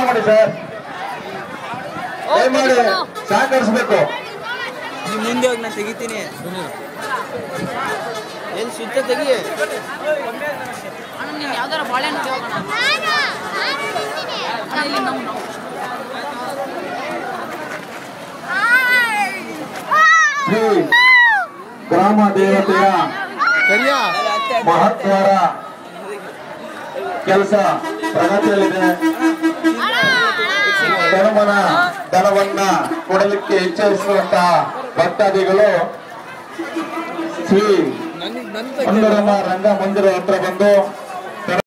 ಮಾಡಿ ಸರ್ ದಯಮಾಡಿ ಸಹಕರಿಸಬೇಕು ನೀನ್ ಮುಂದೆ ಹೋಗಿ ನಾನು ತೆಗಿತೀನಿ ಎಲ್ಲಿ ಸುತ್ತ ತೆಗಿ ಅಣ್ಣ ನೀನು ಯಾವ್ದಾರ ಬಾಳೆಹಣ್ಣು ತಗೋಣ ಅಣ್ಣ ಇಲ್ಲಿ ನಮ್ಮ ಶ್ರೀ ಗ್ರಾಮ ದೇವತೆಯ ಮಹತ್ವರ ಕೆಲಸ ಪ್ರಗತಿಯಲ್ಲಿದೆ ಧರ್ಮನ ದನವನ್ನ ಕೊಡಲಿಕ್ಕೆ ಇಚ್ಛಿಸುವಂತಹ ಭಕ್ತಾದಿಗಳು ಶ್ರೀ ಮಂದಿರಮ್ಮ ರಂಗ ಮಂದಿರ ಹತ್ರ ಬಂದು